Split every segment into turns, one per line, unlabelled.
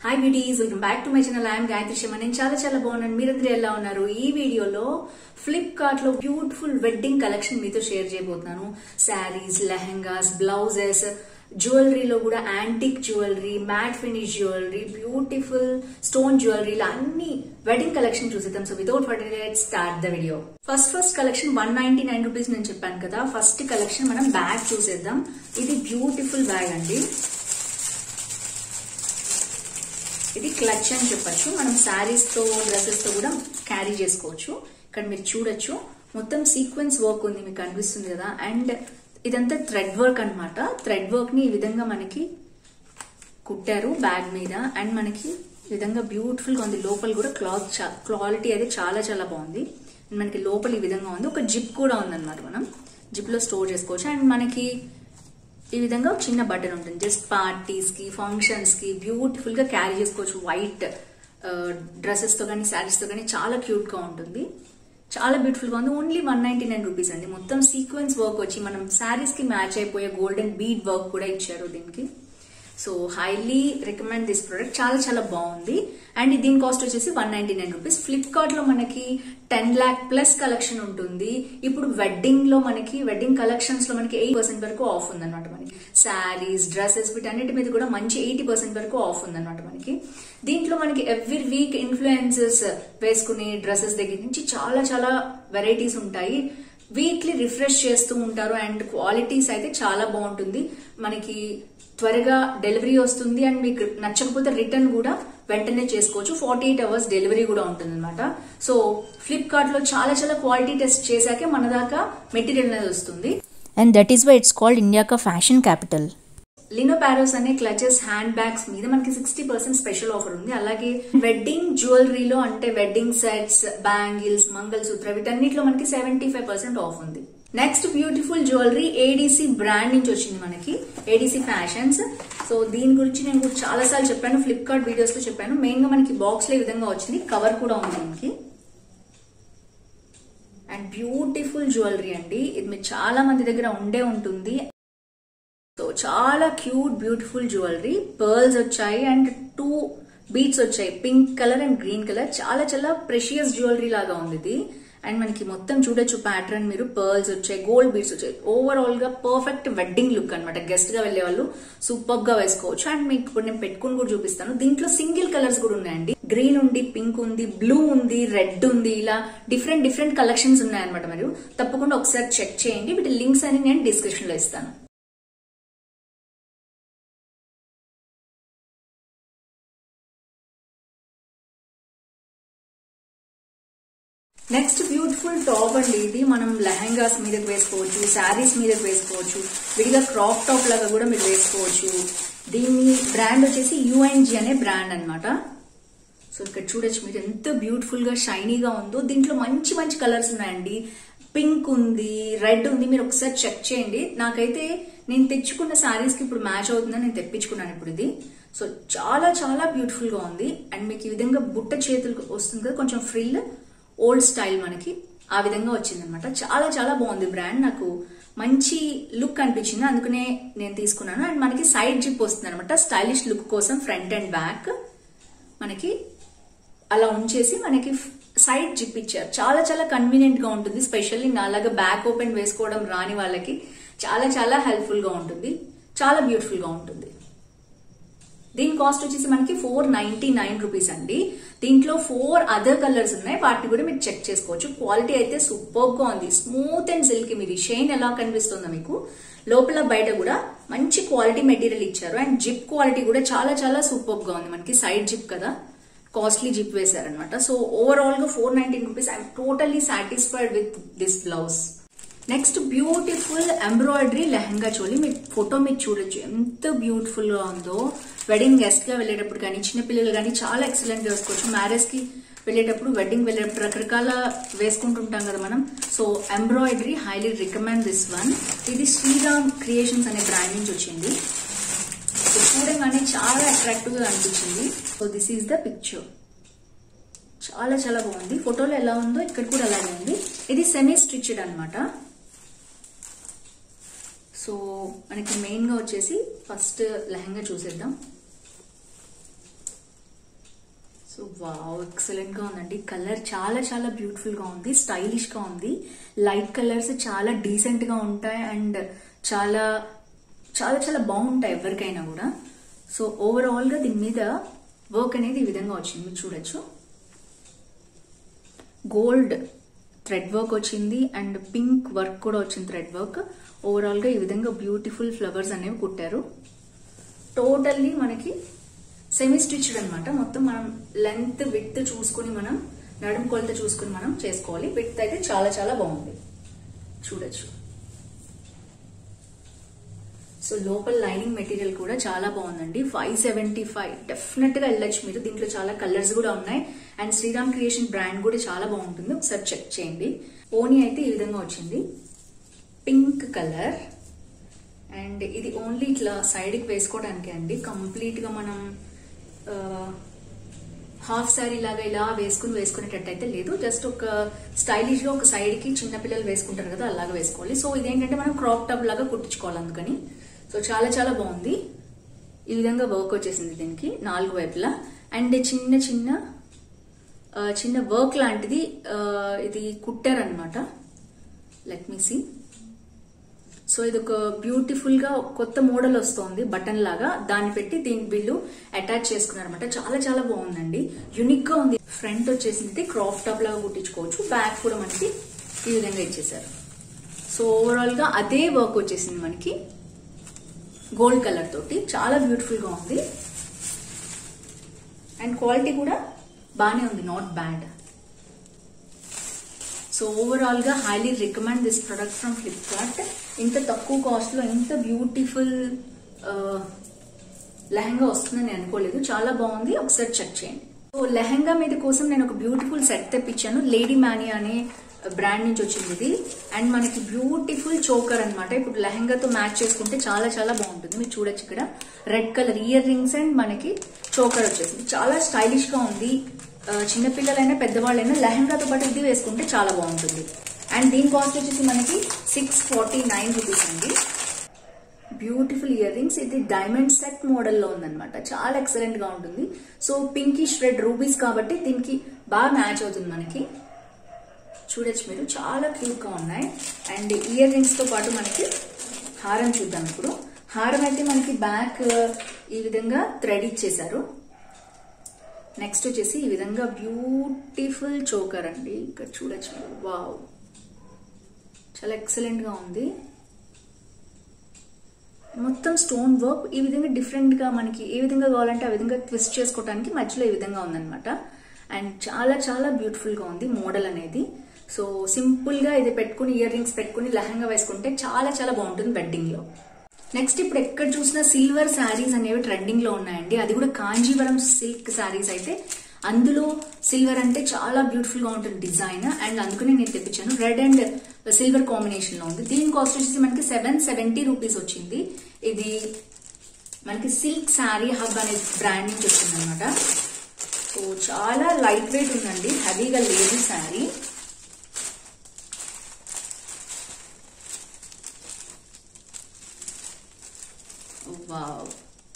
Hi beauties welcome back to my channel I'm Gayathri Sharma నేను చాలా చాలా బాగున్నాను మీరందరూ ఎలా ఉన్నారు ఈ వీడియోలో ఫ్లిప్కార్ట్ లో బ్యూటిఫుల్ వెడ్డింగ్ కలెక్షన్ మీతో షేర్ చేయబోతున్నాను శారీస్ లెహంగాస్ బ్లౌజెస్ జ్యువెలరీలో కూడా antique jewellery matte finish jewellery beautiful stone jewellery అన్ని వెడ్డింగ్ కలెక్షన్ చూసేద్దాం so without for start the video first first collection one ninety nine rupees నేను చెప్పాను కదా ఫస్ట్ కలెక్షన్ మనం బ్యాగ్ చూసేద్దాం ఇది బ్యూటిఫుల్ బ్యాగ్ అండి ఇది క్లచ్ అని చెప్పొచ్చు మనం శారీస్ తో డ్రెస్సెస్ తో కూడా క్యారీ చేసుకోవచ్చు ఇక్కడ మీరు చూడొచ్చు మొత్తం సీక్వెన్స్ వర్క్ ఉంది మీకు కనిపిస్తుంది కదా అండ్ ఇదంతా థ్రెడ్ వర్క్ అన్నమాట థ్రెడ్ వర్క్ ని ఈ విధంగా మనకి కుట్టారు బ్యాగ్ మీద అండ్ మనకి ఈ విధంగా బ్యూటిఫుల్ గా ఉంది లోపల కూడా క్లాత్ క్వాలిటీ అయితే చాలా చాలా బాగుంది అండ్ మనకి లోపల ఈ విధంగా ఉంది ఒక జిప్ కూడా ఉందన్నమాట మనం జిప్ లో స్టోర్ చేసుకోవచ్చు అండ్ మనకి ఈ విధంగా చిన్న బటన్ ఉంటుంది జస్ట్ పార్టీస్ కి ఫంక్షన్స్ కి బ్యూటిఫుల్ గా క్యారీ చేసుకోవచ్చు వైట్ డ్రెస్సెస్ తో కానీ శారీస్ తో కానీ చాలా క్యూట్ గా ఉంటుంది చాలా బ్యూటిఫుల్ గా ఉంది only one ninety nine rupees అండి మొత్తం సీక్వెన్స్ వర్క్ వచ్చి మనం శారీస్ కి మ్యాచ్ అయిపోయే గోల్డెన్ బీడ్ వర్క్ కూడా ఇచ్చారు దీనికి so highly recommend this product చాలా చాలా బాగుంది అండ్ దీని కాస్ట్ వచ్చేసి one ninety nine rupees Flipkart లో మనకి టెన్ ల్యాక్ ప్లస్ కలెక్షన్ ఉంటుంది ఇప్పుడు వెడ్డింగ్ లో మనకి వెడ్డింగ్ కలెక్షన్స్ లో మనకి ఎయిట్ పర్సెంట్ వరకు ఆఫ్ ఉందన్నమాట మనకి శారీస్ డ్రెస్సెస్ వీటన్నిటి మీద కూడా మంచి ఎయిటీ పర్సెంట్ వరకు ఆఫ్ ఉందన్నమాట మనకి దీంట్లో మనకి ఎవ్రీ వీక్ ఇన్ఫ్లుయెన్సెస్ వేసుకునే డ్రెస్సెస్ దగ్గర నుంచి చాలా చాలా వెరైటీస్ ఉంటాయి వీక్లీ రిఫ్రెష్ చేస్తూ ఉంటారు అండ్ క్వాలిటీస్ అయితే చాలా బాగుంటుంది మనకి త్వరగా డెలివరీ వస్తుంది అండ్ మీకు నచ్చకపోతే రిటర్న్ కూడా వెంటనే చేసుకోవచ్చు ఫార్టీ ఎయిట్ అవర్స్ డెలివరీ కూడా ఉంటుంది అనమాట సో ఫ్లిప్కార్ట్ లో చాలా చాలా క్వాలిటీ టెస్ట్ చేశాకే మన దాకా మెటీరియల్ అనేది వస్తుంది
and that is why it's called India ka fashion capital.
లినో పారోస్ అనే క్లచెస్ హ్యాండ్ బ్యాగ్స్ మీద మనకి సిక్స్టీ పర్సెంట్ స్పెషల్ ఆఫర్ ఉంది అలాగే వెడ్డింగ్ జ్యువెలరీలో అంటే వెడ్డింగ్ సెట్స్ బ్యాంగిల్స్ మంగళసూత్ర వీటన్నిటిలో మనకి సెవెంటీ ఫైవ్ పర్సెంట్ ఆఫ్ ఉంది next beautiful jewellery ADC brand నుంచి వచ్చింది మనకి ఏడీసీ ఫ్యాషన్స్ సో దీని గురించి నేను కూడా చాలా సార్లు చెప్పాను ఫ్లిప్కార్ట్ వీడియోస్ లో చెప్పాను మెయిన్ గా మనకి బాక్స్ లో ఈ విధంగా వచ్చింది కవర్ కూడా ఉంది దీనికి అండ్ బ్యూటిఫుల్ జ్యువెలరీ అండి ఇది మీరు చాలా మంది దగ్గర ఉండే ఉంటుంది సో చాలా క్యూట్ బ్యూటిఫుల్ జ్యువెలరీ పర్ల్స్ వచ్చాయి అండ్ టూ బీట్స్ వచ్చాయి pink colour and green colour చాలా చాలా ప్రెషియస్ జ్యువెలరీ లాగా ఉంది ఇది అండ్ మనకి మొత్తం చూడొచ్చు ప్యాటర్న్ మీరు పర్ల్స్ వచ్చాయి గోల్డ్ బీట్స్ వచ్చాయి ఓవరాల్ గా పర్ఫెక్ట్ వెడ్డింగ్ లుక్ అనమాట గెస్ట్ గా వెళ్లే వాళ్ళు సూపర్ గా వేసుకోవచ్చు అండ్ మీకు ఇప్పుడు నేను పెట్టుకుని కూడా చూపిస్తాను దీంట్లో సింగిల్ కలర్స్ కూడా ఉన్నాయండి గ్రీన్ ఉంది పింక్ ఉంది బ్లూ ఉంది రెడ్ ఉంది ఇలా డిఫరెంట్ డిఫరెంట్ కలెక్షన్స్ ఉన్నాయన్నమాట మీరు తప్పకుండా ఒకసారి చెక్ చేయండి వీటి లింక్స్ అని నేను డిస్క్రిప్షన్ లో ఇస్తాను నెక్స్ట్ బ్యూటిఫుల్ టాప్ అండి ఇది మనం లెహంగాస్ మీదకి వేసుకోవచ్చు శారీస్ మీదకి వేసుకోవచ్చు విడిగా క్రాప్ టాప్ లాగా కూడా మీరు వేసుకోవచ్చు దీని బ్రాండ్ వచ్చేసి యుఎన్జి అనే బ్రాండ్ అన్నమాట సో ఇక్కడ చూడొచ్చు మీరు ఎంత బ్యూటిఫుల్ గా షైనీగా ఉందో దీంట్లో మంచి మంచి కలర్స్ ఉన్నాయండి పింక్ ఉంది రెడ్ ఉంది మీరు ఒకసారి చెక్ చేయండి నాకైతే నేను తెచ్చుకున్న శారీస్ కి ఇప్పుడు మ్యాచ్ అవుతుందని నేను తెప్పించుకున్నాను ఇప్పుడు ఇది సో చాలా చాలా బ్యూటిఫుల్ గా ఉంది అండ్ మీకు ఈ విధంగా బుట్ట చేతులకు వస్తుంది కదా కొంచెం ఫ్రిల్ ఓల్డ్ స్టైల్ మనకి ఆ విధంగా వచ్చిందనమాట చాలా చాలా బాగుంది బ్రాండ్ నాకు మంచి లుక్ అనిపించింది అందుకనే నేను తీసుకున్నాను అండ్ మనకి సైడ్ జిప్ వస్తుంది అనమాట స్టైలిష్ లుక్ కోసం ఫ్రంట్ అండ్ బ్యాక్ మనకి అలా ఉంచేసి మనకి సైడ్ జిప్ ఇచ్చారు చాలా చాలా కన్వీనియంట్ గా ఉంటుంది స్పెషల్లీ నాలాగా బ్యాక్ ఓపెన్ వేసుకోవడం రాని వాళ్ళకి చాలా చాలా హెల్ప్ఫుల్ గా ఉంటుంది చాలా బ్యూటిఫుల్ గా ఉంటుంది దీని కాస్ట్ వచ్చేసి మనకి ఫోర్ నైన్టీ నైన్ రూపీస్ అండి దీంట్లో ఫోర్ అదర్ కలర్స్ ఉన్నాయి వాటిని కూడా మీరు చెక్ చేసుకోవచ్చు క్వాలిటీ అయితే సూపర్ గా ఉంది స్మూత్ అండ్ సిల్క్ మీరు షైన్ ఎలా కనిపిస్తుందో మీకు లోపల బయట కూడా మంచి క్వాలిటీ మెటీరియల్ ఇచ్చారు అండ్ జిప్ క్వాలిటీ కూడా చాలా చాలా సూపర్ గా ఉంది మనకి సైడ్ జిప్ కదా కాస్ట్లీ జిప్ వేశారనమాట సో ఓవరాల్ గా four nineteen rupees I'm totally satisfied with this blouse next beautiful embroidery lehenga choli మీరు ఫోటో మీరు చూడొచ్చు ఎంత బ్యూటిఫుల్ గా ఉందో వెడ్డింగ్ గెస్ట్ గా వెళ్ళేటప్పుడు కానీ చిన్న పిల్లలు కానీ చాలా ఎక్సలెంట్ గా వేసుకోవచ్చు మ్యారేజ్ కి వెళ్ళేటప్పుడు వెడ్డింగ్ వెళ్ళేటప్పుడు రకరకాల వేసుకుంటుంటాం కదా మనం so embroidery highly recommend this one ఇది శ్రీరామ్ క్రియేషన్స్ అనే బ్రాండ్ నుంచి వచ్చింది సో చూడగానే చాలా అట్రాక్టివ్ గా అనిపించింది so this is the picture చాలా చాలా బాగుంది ఫోటోలో ఎలా ఉందో ఇక్కడ కూడా అలాగే ఉంది ఇది సెమీ స్టిచ్డ్ అనమాట సో మనకి మెయిన్ గా వచ్చేసి ఫస్ట్ లెహంగా చూసేద్దాం సో వావ్ ఎక్సలెంట్ గా ఉందండి కలర్ చాలా చాలా బ్యూటిఫుల్ గా ఉంది స్టైలిష్ గా ఉంది లైట్ కలర్స్ చాలా డీసెంట్ గా ఉంటాయి అండ్ చాలా చాలా చాలా బాగుంటాయి ఎవరికైనా కూడా సో ఓవరాల్ గా దీని మీద వర్క్ అనేది ఈ విధంగా వచ్చింది మీరు చూడొచ్చు గోల్డ్ థ్రెడ్ వర్క్ వచ్చింది అండ్ పింక్ వర్క్ కూడా వచ్చింది థ్రెడ్ వర్క్ ఓవరాల్ గా ఈ విధంగా బ్యూటిఫుల్ ఫ్లవర్స్ అనేవి కుట్టారు టోటల్లీ మనకి సెమీ స్టిచ్డ్ అనమాట మొత్తం మనం లెంత్ విత్ చూసుకుని మనం నడుము కొలత చూసుకుని మనం చేసుకోవాలి విత్ అయితే చాలా చాలా బాగుంది చూడొచ్చు సో లోపల లైనింగ్ మెటీరియల్ కూడా చాలా బాగుందండి ఫైవ్ సెవెంటీ ఫైవ్ డెఫినెట్ గా వెళ్ళొచ్చు మీరు దీంట్లో చాలా కలర్స్ కూడా ఉన్నాయి అండ్ శ్రీరామ్ క్రియేషన్ బ్రాండ్ కూడా చాలా బాగుంటుంది ఒకసారి చెక్ చేయండి ఓనీ అయితే ఈ విధంగా వచ్చింది పింక్ కలర్ అండ్ ఇది ఓన్లీ ఇట్లా సైడ్కి వేసుకోవడానికి అండి కంప్లీట్ గా మనం హాఫ్ సారీ లాగా ఇలా వేసుకుని వేసుకునేటట్టు అయితే లేదు జస్ట్ ఒక స్టైలిష్ గా ఒక సైడ్ కి చిన్న పిల్లలు వేసుకుంటారు కదా అలాగా వేసుకోవాలి సో ఇదేంటంటే మనం క్రాప్ టాప్ లాగా కుట్టించుకోవాలి అందుకని సో చాలా చాలా బాగుంది ఈ విధంగా వర్క్ వచ్చేసింది దీనికి నాలుగు వైపులా అండ్ చిన్న చిన్న ఆ, చిన్న వర్క్ లాంటిది ఆ, ఇది కుట్టారనమాట లెట్ మీ సీ సో ఇది ఒక బ్యూటిఫుల్ గా కొత్త మోడల్ వస్తోంది బటన్ లాగా దాన్ని పెట్టి దీని బిల్లు అటాచ్ చేసుకున్నారనమాట చాలా చాలా బాగుందండి యునిక్ గా ఉంది ఫ్రంట్ వచ్చేసింది క్రాప్ టాప్ లాగా కుట్టించుకోవచ్చు బ్యాక్ కూడా మనకి ఈ విధంగా ఇచ్చేసారు సో ఓవరాల్ గా అదే వర్క్ వచ్చేసింది మనకి గోల్డ్ కలర్ తోటి చాలా బ్యూటిఫుల్ గా ఉంది అండ్ క్వాలిటీ కూడా బాగానే ఉంది నాట్ బ్యాడ్ సో ఓవరాల్ గా highly recommend this product from Flipkart ఇంత తక్కువ కాస్ట్ లో ఇంత బ్యూటిఫుల్ లెహంగా వస్తుందని నేను అనుకోలేదు చాలా బాగుంది ఒకసారి చెక్ చేయండి సో లెహంగా మీద కోసం నేను ఒక బ్యూటిఫుల్ సెట్ తెప్పించాను లేడీ మానియా అనే బ్రాండ్ నుంచి వచ్చింది ఇది అండ్ మనకి బ్యూటిఫుల్ చోకర్ అన్నమాట ఇప్పుడు లెహంగాతో మ్యాచ్ చేసుకుంటే చాలా చాలా బాగుంటుంది మీరు చూడొచ్చు ఇక్కడ red colour earrings and మనకి చోకర్ వచ్చేసింది చాలా స్టైలిష్ గా ఉంది ఆ, చిన్నపిల్లలైనా పెద్దవాళ్ళైనా లెహంగాతో పాటు ఇది వేసుకుంటే చాలా బాగుంటుంది అండ్ దీని కాస్ట్ వచ్చేసి మనకి సిక్స్ ఫార్టీ నైన్ రూపీస్ అండి బ్యూటిఫుల్ ఇయర్ రింగ్స్ ఇది డైమండ్ సెట్ మోడల్లో ఉందన్నమాట చాలా ఎక్సలెంట్ గా ఉంటుంది సో పింకిష్ రెడ్ రూబీస్ కాబట్టి దీనికి బాగా మ్యాచ్ అవుతుంది మనకి చూడొచ్చు మీరు చాలా క్యూట్ గా ఉన్నాయి అండ్ ఇయర్ రింగ్స్ తో పాటు మనకి హారం చూద్దాం ఇప్పుడు హారం అయితే మనకి బ్యాక్ ఈ విధంగా థ్రెడ్ ఇచ్చేసారు నెక్స్ట్ వచ్చేసి ఈ విధంగా బ్యూటిఫుల్ చోకర్ అండి ఇక్కడ చూడొచ్చు మీరు వావ్ చాలా ఎక్సలెంట్ గా ఉంది మొత్తం స్టోన్ వర్క్ ఈ విధంగా డిఫరెంట్ గా మనకి ఏ విధంగా కావాలంటే ఆ విధంగా ట్విస్ట్ చేసుకోవడానికి మధ్యలో ఈ విధంగా ఉందన్నమాట అండ్ చాలా చాలా బ్యూటిఫుల్ గా ఉంది మోడల్ అనేది సో సింపుల్ గా ఇది పెట్టుకుని ఇయర్ రింగ్స్ పెట్టుకుని లెహంగా వేసుకుంటే చాలా చాలా బాగుంటుంది వెడ్డింగ్ లో నెక్స్ట్ ఇప్పుడు ఎక్కడ చూసినా సిల్వర్ శారీస్ అనేవి ట్రెండింగ్ లో ఉన్నాయండి అది కూడా కాంజీవరం సిల్క్ శారీస్ అయితే అందులో సిల్వర్ అంటే చాలా బ్యూటిఫుల్ గా ఉంటుంది డిజైన్ అండ్ అందుకనే నేను తెప్పించాను రెడ్ అండ్ సిల్వర్ కాంబినేషన్ లో ఉంది దీని కాస్ట్ వచ్చేసి మనకి సెవెన్ సెవెంటీ రూపీస్ వచ్చింది ఇది మనకి సిల్క్ శారీ హబ్ అనే బ్రాండ్ నుంచి వచ్చింది అనమాట సో చాలా లైట్ వెయిట్ ఉందండి హెవీగా లేదు శారీ వావ్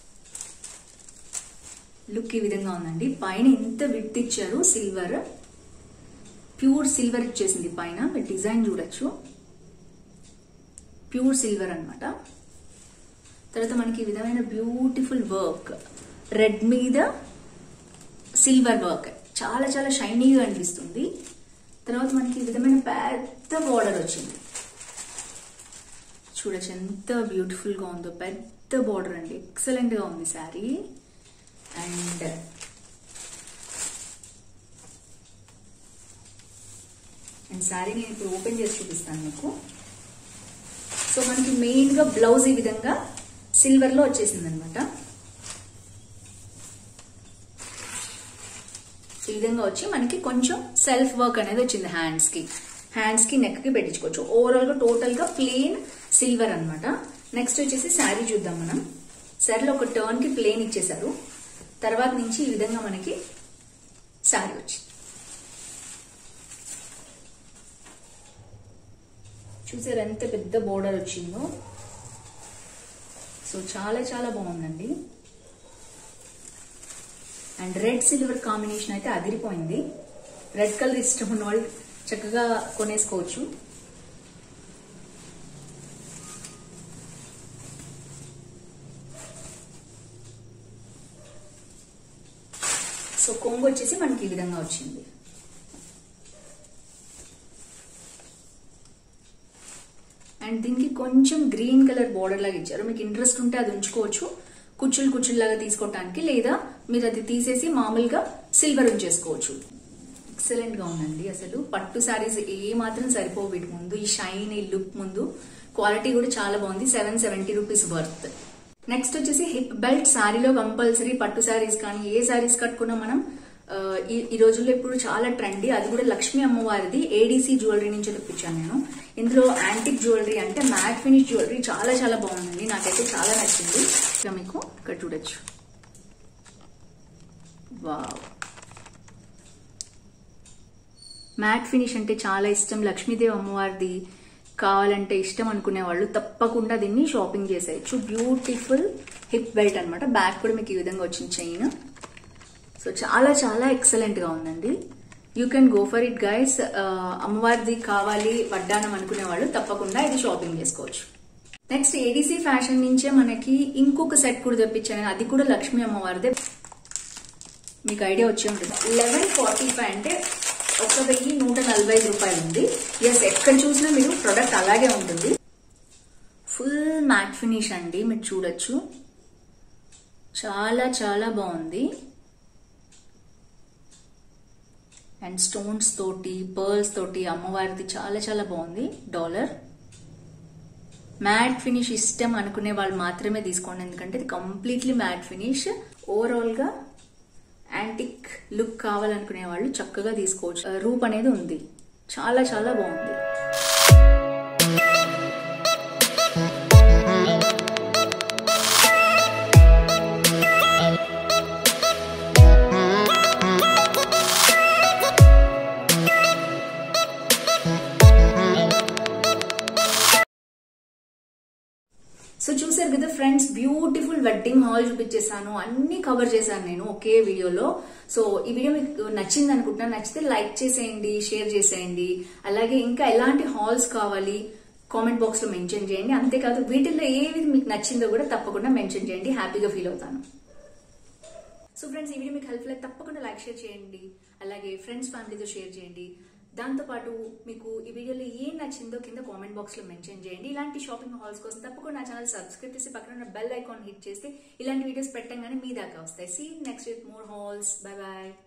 లుక్ ఈ విధంగా ఉందండి పైన ఇంత విత్ ఇచ్చారు సిల్వర్ ప్యూర్ సిల్వర్ ఇచ్చేసింది పైన మీరు డిజైన్ చూడొచ్చు ప్యూర్ సిల్వర్ అన్నమాట తర్వాత మనకి ఈ విధమైన బ్యూటిఫుల్ వర్క్ రెడ్ మీద సిల్వర్ వర్క్ చాలా చాలా షైనీగా అనిపిస్తుంది తర్వాత మనకి ఈ విధమైన పెద్ద బార్డర్ వచ్చింది చూడొచ్చు ఎంత బ్యూటిఫుల్ గా ఉందో పెద్ద బార్డర్ అండి ఎక్సలెంట్ గా ఉంది శారీ అండ్ అండ్ శారీ నేను ఇప్పుడు ఓపెన్ చేసి చూపిస్తాను మీకు సో మనకి మెయిన్ గా బ్లౌజ్ ఈ విధంగా సిల్వర్ లో వచ్చేసింది అనమాట ఈ విధంగా వచ్చి మనకి కొంచెం సెల్ఫ్ వర్క్ అనేది వచ్చింది హ్యాండ్స్ కి హ్యాండ్స్ కి నెక్ కి పెట్టించుకోవచ్చు ఓవరాల్ గా టోటల్ గా ప్లెయిన్ సిల్వర్ అన్నమాట నెక్స్ట్ వచ్చేసి శారీ చూద్దాం మనం శారీలో ఒక టర్న్ కి ప్లెయిన్ ఇచ్చేసారు తర్వాత నుంచి ఈ విధంగా మనకి శారీ వచ్చింది చూసారు ఎంత పెద్ద బోర్డర్ వచ్చిందో సో చాలా చాలా బాగుందండి అండ్ రెడ్ సిల్వర్ కాంబినేషన్ అయితే అదిరిపోయింది రెడ్ కలర్ ఇష్టం ఉన్న వాళ్ళు చక్కగా కొనేసుకోవచ్చు సో కొంగు వచ్చేసి మనకి ఈ విధంగా వచ్చింది అండ్ దీనికి కొంచెం గ్రీన్ కలర్ బార్డర్ లాగా ఇచ్చారు మీకు ఇంట్రెస్ట్ ఉంటే అది ఉంచుకోవచ్చు కుచ్చులు కుచ్చులు లాగా తీసుకోవటానికి లేదా మీరు అది తీసేసి మామూలుగా సిల్వర్ ఉంచేసుకోవచ్చు ఎక్సలెంట్ గా ఉందండి అసలు పట్టు శారీస్ ఏ మాత్రం సరిపోవు వీటి ముందు ఈ షైన్ ఈ లుక్ ముందు క్వాలిటీ కూడా చాలా బాగుంది seven seventy rupees worth next వచ్చేసి హిప్ బెల్ట్ శారీలో కంపల్సరీ పట్టు శారీస్ కానీ ఏ శారీస్ కట్టుకున్నా మనం ఆ, ఈ ఈ రోజుల్లో ఇప్పుడు చాలా ట్రెండీ అది కూడా లక్ష్మీ అమ్మవారిది ఏడీసీ జ్యువెలరీ నుంచి తెప్పించాను నేను ఇందులో యాంటిక్ జ్యువెలరీ అంటే మ్యాట్ ఫినిష్ జ్యువెలరీ చాలా చాలా బాగుంది నాకైతే చాలా నచ్చింది ఇక మీకు ఇక్కడ చూడొచ్చు వావ్ మ్యాట్ ఫినిష్ అంటే చాలా ఇష్టం లక్ష్మీదేవి అమ్మవారిది కావాలంటే ఇష్టం అనుకునే వాళ్ళు తప్పకుండా దీన్ని షాపింగ్ చేసేయచ్చు బ్యూటిఫుల్ హిప్ బెల్ట్ అన్నమాట బ్యాక్ కూడా మీకు ఈ విధంగా వచ్చింది చైన్ సో చాలా చాలా ఎక్సలెంట్ గా ఉందండి you can go for it guys అమ్మవారిది కావాలి వడ్డానం అనుకునే వాళ్ళు తప్పకుండా ఇది షాపింగ్ చేసుకోవచ్చు నెక్స్ట్ ఏడీసీ ఫ్యాషన్ నుంచే మనకి ఇంకొక సెట్ కూడా తెప్పించాను అది కూడా లక్ష్మీ అమ్మవారిదే మీకు ఐడియా వచ్చి ఉంటుంది లెవెన్ ఫార్టీ ఫైవ్ అంటే ఒక వెయ్యి నూట నలభై ఐదు రూపాయలు ఉంది ఎస్ ఎక్కడ చూసినా మీరు ప్రొడక్ట్ అలాగే ఉంటుంది ఫుల్ మ్యాట్ ఫినిష్ అండి మీరు చూడొచ్చు చాలా చాలా బాగుంది అండ్ స్టోన్స్ తోటి పర్ల్స్ తోటి అమ్మవారిది చాలా చాలా బాగుంది డాలర్ మ్యాట్ ఫినిష్ ఇష్టం అనుకునే వాళ్ళు మాత్రమే తీసుకోండి ఎందుకంటే ఇది కంప్లీట్లీ మ్యాట్ ఫినిష్ ఓవరాల్ గా యాంటిక్ లుక్ కావాలనుకునే వాళ్ళు చక్కగా తీసుకోవచ్చు ఆ, రూప్ అనేది ఉంది చాలా చాలా బాగుంది సో చూసారు కదా ఫ్రెండ్స్ బ్యూటిఫుల్ వెడ్డింగ్ హాల్ చూపించేసాను అన్ని కవర్ చేశాను నేను ఒకే వీడియోలో సో ఈ వీడియో మీకు నచ్చింది అనుకుంటున్నాను నచ్చితే లైక్ చేసేయండి షేర్ చేసేయండి అలాగే ఇంకా ఎలాంటి హాల్స్ కావాలి కామెంట్ బాక్స్ లో మెన్షన్ చేయండి అంతేకాదు వీటిల్లో ఏది మీకు నచ్చిందో కూడా తప్పకుండా మెన్షన్ చేయండి హ్యాపీగా ఫీల్ అవుతాను సో ఫ్రెండ్స్ ఈ వీడియో మీకు హెల్ప్ అయితే తప్పకుండా లైక్ షేర్ చేయండి అలాగే ఫ్రెండ్స్ ఫ్యామిలీతో షేర్ చేయండి దాంతోపాటు మీకు ఈ వీడియోలో ఏం నచ్చిందో కింద కామెంట్ బాక్స్ లో మెన్షన్ చేయండి ఇలాంటి షాపింగ్ హాల్స్ కోసం తప్పకుండా నా ఛానల్ సబ్స్క్రైబ్ చేసి పక్కన ఉన్న బెల్ ఐకాన్ హిట్ చేస్తే ఇలాంటి వీడియోస్ పెట్టంగానే మీ దాకా వస్తాయి see next with more hauls bye bye